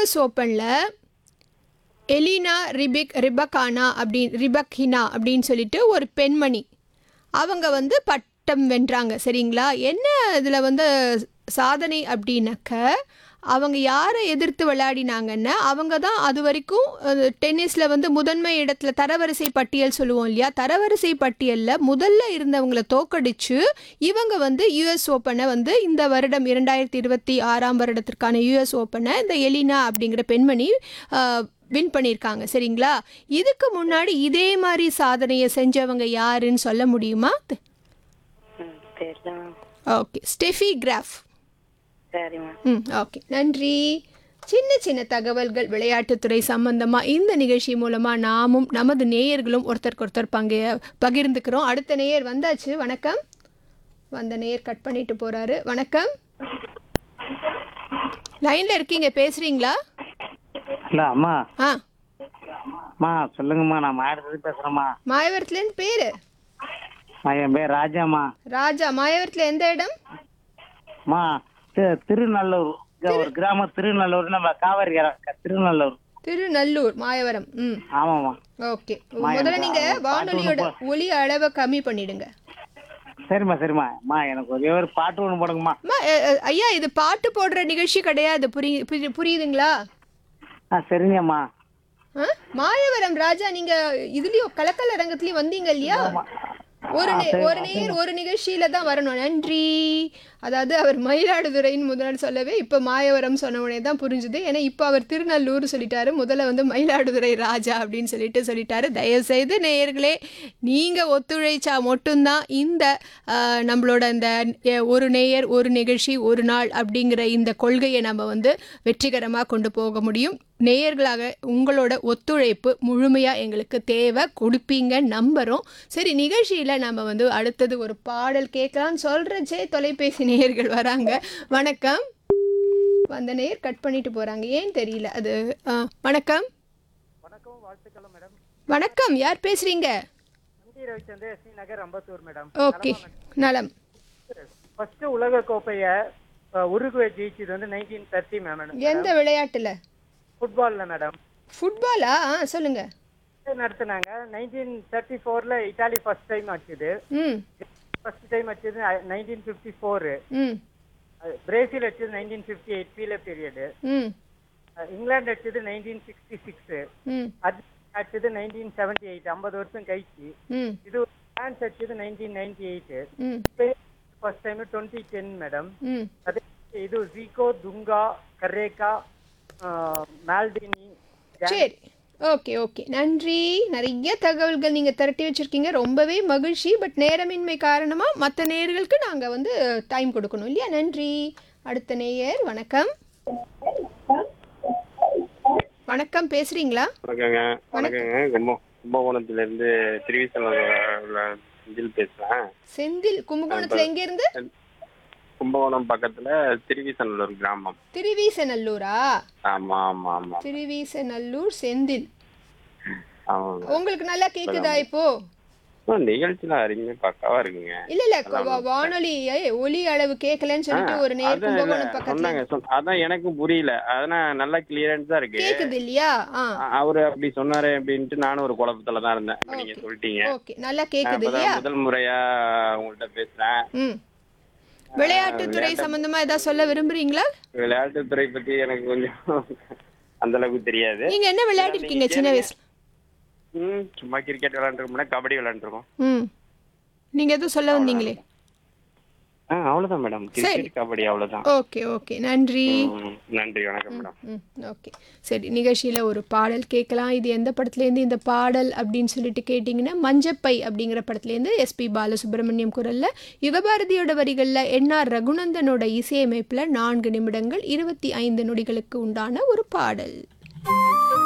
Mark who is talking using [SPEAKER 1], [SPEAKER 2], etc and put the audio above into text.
[SPEAKER 1] US ஓப்பனில் Elina ரிபிக் ரிபக்கானா அப்படின்னு ரிபக்கினா அப்படின்னு சொல்லிட்டு ஒரு பெண்மணி அவங்க வந்து பட்டம் வென்றாங்க சரிங்களா என்ன இதில் வந்து சாதனை அப்படின்னாக்க அவங்க யாரை எதிர்த்து விளையாடினாங்கன்னா அவங்க தான் அது வரைக்கும் டென்னிஸில் வந்து முதன்மை இடத்துல தரவரிசை பட்டியல் சொல்லுவோம் இல்லையா தரவரிசை பட்டியலில் முதல்ல இருந்தவங்கள தோக்கடிச்சு இவங்க வந்து யுஎஸ் ஓப்பனை வந்து இந்த வருடம் இரண்டாயிரத்தி இருபத்தி ஆறாம் வருடத்திற்கான யுஎஸ் ஓப்பனை இந்த எலினா அப்படிங்கிற பெண்மணி வின் பண்ணியிருக்காங்க சரிங்களா இதுக்கு முன்னாடி இதே மாதிரி சாதனையை செஞ்சவங்க யாருன்னு சொல்ல முடியுமா
[SPEAKER 2] ம் தெரியல
[SPEAKER 1] ஓகே ஸ்டெஃபி கிராஃப்
[SPEAKER 2] சரிம்மா
[SPEAKER 1] ம் ஓகே நன்றி சின்ன சின்ன தகவல்கள் விளையாட்டுத்துறை சம்பந்தமாக இந்த நிகழ்ச்சி மூலமாக நாமும் நமது நேயர்களும் ஒருத்தருக்கு ஒருத்தர் பங்கு பகிர்ந்துக்கிறோம் அடுத்த நேயர் வந்தாச்சு வணக்கம் வந்த நேயர் கட் பண்ணிட்டு போகிறாரு வணக்கம் லைனில் இருக்கீங்க பேசுகிறீங்களா
[SPEAKER 3] ஹலோ அம்மா
[SPEAKER 1] ஆ
[SPEAKER 3] அம்மா சொல்லுங்கம்மா நான் மாயவரத்துலேருந்து பேசுகிறேம்மா
[SPEAKER 1] மாயவரத்துலேருந்து பேர்
[SPEAKER 3] என் பேர் ராஜாம்மா
[SPEAKER 1] ராஜா மாயவரத்தில் எந்த இடம்
[SPEAKER 3] அம்மா தி- திருநல்லூர் இங்க ஒரு கிராமம் திருநல்லூர் நம்ம காவேரி கரை திருநல்லூர்
[SPEAKER 1] திருநல்லூர் மாயவரம் ம்
[SPEAKER 3] ஆமாம்மா
[SPEAKER 1] ஓகே முதல்ல நீங்கள் வானொலியோட ஒலி அளவை கம்மி பண்ணிடுங்க
[SPEAKER 3] சரிம்மா சரிம்மா அம்மா எனக்கு ஒரே ஒரு பாட்டு ஒன்று போடுங்கம்மா
[SPEAKER 1] அம்மா, அ, அ, ஐயா இது பாட்டு போடுற நிகழ்ச்சி கிடையாது புரி புரி- புரியுதுங்களா
[SPEAKER 3] ஆ சரிங்கம்மா
[SPEAKER 1] ஆ? மாயவரம் ராஜா நீங்க இதுலயும் கலக்கல் அரங்கத்துலயும் வந்தீங்க இல்லையா ஒரு நே- ஒரு நேர் ஒரு நிகழ்ச்சியில தான் வரணும் நன்றி அதாவது அவர் மயிலாடுதுறைன்னு முதல்ல சொல்லவே இப்போ மாயவரம் சொன்ன உடனே தான் புரிஞ்சுது ஏன்னா இப்போ அவர் திருநல்லூர் சொல்லிட்டாரு முதல்ல வந்து மயிலாடுதுறை ராஜா அப்படின்னு சொல்லிட்டு சொல்லிட்டாரு தயவுசெய்து நேயர்களே நீங்கள் ஒத்துழைச்சா மட்டும்தான் இந்த ஆ, நம்மளோட இந்த எ, ஒரு நேயர் ஒரு நிகழ்ச்சி ஒரு நாள் அப்படிங்கிற இந்த கொள்கையை நம்ம வந்து வெற்றிகரமாக கொண்டு போக முடியும் நேயர்களாக உங்களோட ஒத்துழைப்பு முழுமையாக எங்களுக்கு தேவை கொடுப்பீங்க நம்புகிறோம் சரி நிகழ்ச்சியில் நம்ம வந்து அடுத்தது ஒரு பாடல் கேட்கலாம்னு சொல்கிறச்சே தொலைபேசி நேயர்கள் வராங்க வணக்கம் வந்த நேயர் கட் பண்ணிட்டு போகிறாங்க ஏன் தெரியல அது ஆ, வணக்கம்
[SPEAKER 3] வணக்கம் வாழ்த்துக்கள் மேடம்
[SPEAKER 1] வணக்கம் யார் பேசுகிறீங்க
[SPEAKER 3] M D Ravichandra S V Nagar Ambattur madam
[SPEAKER 1] okay நலம்
[SPEAKER 3] ஃபர்ஸ்ட் உலக கோப்பையை உருகுவே ஜெயிச்சது வந்து நைன்டீன் தேர்ட்டி மேம்
[SPEAKER 1] எந்த விளையாட்டில்
[SPEAKER 3] ஃபுட்பால்ல மேடம்
[SPEAKER 1] ஃபுட்பாலா ஆ சொல்லுங்கள்
[SPEAKER 3] நடத்துனாங்க நைன்டீன் தேர்ட்டி ஃபோர்ல இட்டாலி ஃபர்ஸ்ட் டைம் அடிச்சது
[SPEAKER 1] ம்
[SPEAKER 3] ஃபர்ஸ்ட் டைம் அடிச்சது நைன்டீன் ஃபிஃப்டி ஃபோரு
[SPEAKER 1] ம்
[SPEAKER 3] பிரேசில் அடிச்சது நைன்டீன் ஃபிஃப்டி எயிட் பீல பீரியடு
[SPEAKER 1] ம்
[SPEAKER 3] இங்கிலாந்து அடிச்சது நைன்டீன் சிக்ஸ்டி சிக்ஸ்
[SPEAKER 1] ம்
[SPEAKER 3] அடிச்சது நைன்டீன் செவன்டி எயிட் ஐம்பது வருஷம் கழிச்சு
[SPEAKER 1] ம்
[SPEAKER 3] இது பிரான்ஸ் அடிச்சது நைன்டீன் நைன்டி எயிட்
[SPEAKER 1] ம்
[SPEAKER 3] first time twenty ten madam
[SPEAKER 1] ம்
[SPEAKER 3] அதே இது ஜீகோ துங்கா கரேகா மால்டினி
[SPEAKER 1] சரி ஓகே ஓகே நன்றி நிறைய தகவல்கள் நீங்கள் திரட்டி வச்சுருக்கீங்க ரொம்பவே மகிழ்ச்சி பட் நேரமின்மை காரணமாக மற்ற நேயர்களுக்கு நாங்கள் வந்து டைம் கொடுக்கணும் இல்லையா நன்றி அடுத்த நேயர் வணக்கம் வணக்கம் பேசுகிறீங்களா
[SPEAKER 4] வணக்கங்க வணக்கங்க கும்ப கும்பகோணத்துல இருந்து திருவிசனூர் இதில் பேசுறேன்
[SPEAKER 1] செந்தில் கும்பகோணத்தில் எங்கேருந்து
[SPEAKER 4] கும்பகோணம் பக்கத்துல திருவிசநல்லூர் கிராமம்
[SPEAKER 1] திருவீசநல்லூரா
[SPEAKER 4] ஆமா ஆமா ஆமா
[SPEAKER 1] திருவீசநல்லூர் செந்தில்
[SPEAKER 4] ஆமாங்க
[SPEAKER 1] உங்களுக்கு நல்லா கேக்குதா இப்போ
[SPEAKER 4] ஆ, நிகழ்ச்சிலாம் அருமையா பக்காவா இருக்குங்க
[SPEAKER 1] இல்ல இல்ல வா- வானொலி ஏய், ஒலி அளவு கேட்கலன்னு சொல்லிட்டு ஒரு நேர்
[SPEAKER 4] அதான் இல்ல,
[SPEAKER 1] கும்பகோணம் பக்கத்துல
[SPEAKER 4] சொன்னாங்க சொன்ன- அதான் எனக்கும் புரியல அதான் நல்லா கிளியரன்ஸா இருக்கு
[SPEAKER 1] கேக்குது இல்லையா ஆ
[SPEAKER 4] அ- அவரு அப்படி சொன்னாரு அப்படின்ட்டு நானும் ஒரு குழப்பத்துல தான் இருந்தேன் இப்ப நீங்க
[SPEAKER 1] Okay.
[SPEAKER 4] சொல்லிட்டீங்க
[SPEAKER 1] ஓகே நல்லா
[SPEAKER 4] நான்
[SPEAKER 1] கேக்குது
[SPEAKER 4] இப்பதான்
[SPEAKER 1] இல்லையா
[SPEAKER 4] முதல் முறையா உங்கள்ட்ட பேசுறேன்
[SPEAKER 1] ம் விளையாட்டுத்துறை சம்பந்தமா ஏதாவது சொல்ல விரும்புறீங்களா
[SPEAKER 4] விளையாட்டுத்துறை பத்தி எனக்கு கொஞ்சம் அந்த அளவுக்கு தெரியாது
[SPEAKER 1] நீங்க என்ன விளையாடி இருக்கீங்க சின்ன வயசுல
[SPEAKER 4] ம் சும்மா கிரிக்கெட் விளையாண்டுருக்கோம் கபடி விளையாண்டுருக்கோம்
[SPEAKER 1] ம் நீங்க எதுவும் சொல்ல வந்தீங்களே
[SPEAKER 4] ஆ அவ்வளவுதான் மேடம்
[SPEAKER 1] சரி.
[SPEAKER 4] கிரிக்கெட் கபடி அவ்வளவுதான்
[SPEAKER 1] ஓகே ஓகே நன்றி
[SPEAKER 4] ம், நன்றி வணக்கம் மேடம்
[SPEAKER 1] ம் ஓகே சரி நிகழ்ச்சியில் ஒரு பாடல் கேட்கலாம் இது எந்த படத்துலேருந்து இந்த பாடல் அப்படின்னு சொல்லிட்டு கேட்டிங்கன்னா மஞ்சப்பை அப்படிங்கிற படத்துலேருந்து எஸ்பி பாலசுப்ரமணியம் குரலில் யுகபாரதியோட வரிகளில் என்ஆர் ரகுநந்தனோட இசையமைப்பில் நான்கு நிமிடங்கள் இருபத்தி ஐந்து நொடிகளுக்கு உண்டான ஒரு பாடல்